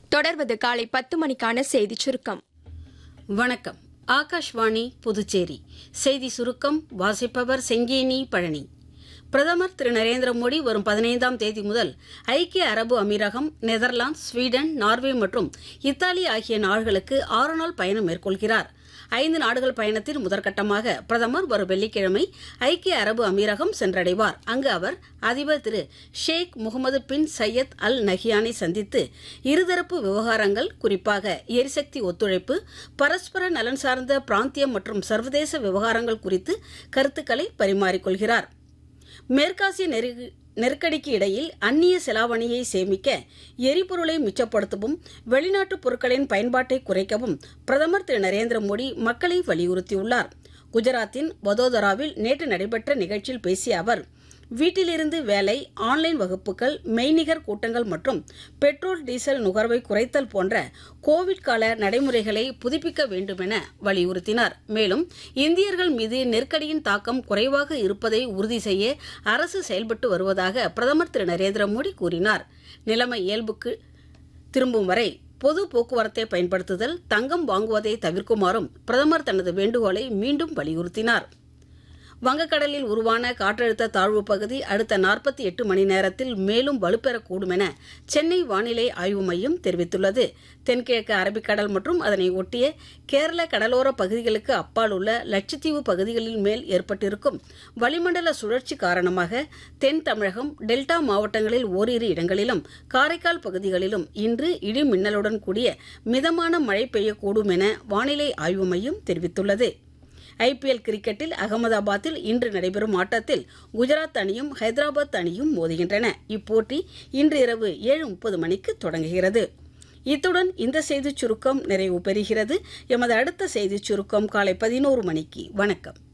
தொடர்வது காலை பத்து மணிக்கான செய்திச் சுருக்கம் வணக்கம் ஆகாஷ்வாணி புதுச்சேரி செய்தி சுருக்கம் வாசிப்பவர் செங்கேனி பழனி பிரதமர் திரு நரேந்திர மோடி வரும் பதினைந்தாம் தேதி முதல் ஐக்கிய அரபு அமீரகம் நெதர்லாந்து ஸ்வீடன் நார்வே மற்றும் இத்தாலி ஆகிய நாடுகளுக்கு ஆறு நாள் பயணம் மேற்கொள்கிறார் ஐந்து நாடுகள் பயணத்தில் முதற்கட்டமாக பிரதமர் வரும் வெள்ளிக்கிழமை ஐக்கிய அரபு அமீரகம் சென்றடைவார் அங்கு அவர் அதிபர் திரு ஷேக் முகமது பின் சையத் அல் நஹியானை சந்தித்து இருதரப்பு விவகாரங்கள் குறிப்பாக எரிசக்தி ஒத்துழைப்பு பரஸ்பர நலன் சார்ந்த பிராந்திய மற்றும் சர்வதேச விவகாரங்கள் குறித்து கருத்துக்களை பரிமாறிக்கொள்கிறார் மேற்காசிய நெருகு- நெருக்கடிக்கு இடையில் அந்நிய செலாவணியை சேமிக்க எரிபொருளை மிச்சப்படுத்தவும் வெளிநாட்டு பொருட்களின் பயன்பாட்டை குறைக்கவும் பிரதமர் திரு நரேந்திர மோடி மக்களை வலியுறுத்தியுள்ளார் குஜராத்தின் வதோதராவில் நேற்று நடைபெற்ற நிகழ்ச்சியில் பேசிய அவர் வீட்டிலிருந்து வேலை ஆன்லைன் வகுப்புகள் மெய்நிகர் கூட்டங்கள் மற்றும் பெட்ரோல் டீசல் நுகர்வை குறைத்தல் போன்ற கோவிட் கால நடைமுறைகளை புதுப்பிக்க வேண்டும் என வலியுறுத்தினார் மேலும் இந்தியர்கள் மீது நெருக்கடியின் தாக்கம் குறைவாக இருப்பதை உறுதி செய்ய அரசு செயல்பட்டு வருவதாக பிரதமர் திரு நரேந்திர மோடி கூறினார் நிலைமை இயல்புக்கு திரும்பும் வரை பொது போக்குவரத்தை பயன்படுத்துதல் தங்கம் வாங்குவதை தவிர்க்குமாறும் பிரதமர் தனது வேண்டுகோளை மீண்டும் வலியுறுத்தினார் வங்கக்கடலில் உருவான காற்றழுத்த தாழ்வு பகுதி அடுத்த நாற்பத்தி எட்டு மணி நேரத்தில் மேலும் வலுப்பெறக்கூடும் என சென்னை வானிலை ஆய்வு மையம் தெரிவித்துள்ளது தென்கிழக்கு அரபிக்கடல் மற்றும் அதனை ஒட்டிய கேரள கடலோர பகுதிகளுக்கு அப்பால் உள்ள லட்சத்தீவு பகுதிகளில் மேல் ஏற்பட்டிருக்கும் வளிமண்டல சுழற்சி காரணமாக தென் தமிழகம் டெல்டா மாவட்டங்களில் ஓரிரு இடங்களிலும் காரைக்கால் பகுதிகளிலும் இன்று இடி மின்னலுடன் கூடிய மிதமான மழை பெய்யக்கூடும் என வானிலை ஆய்வு மையம் தெரிவித்துள்ளது ஐபிஎல் கிரிக்கெட்டில் அகமதாபாத்தில் இன்று நடைபெறும் ஆட்டத்தில் குஜராத் அணியும் ஹைதராபாத் அணியும் மோதுகின்றன இப்போட்டி இன்று இரவு ஏழு முப்பது மணிக்கு தொடங்குகிறது இத்துடன் இந்த செய்திச் சுருக்கம் நிறைவு பெறுகிறது எமது அடுத்த செய்திச் சுருக்கம் காலை பதினோரு மணிக்கு வணக்கம்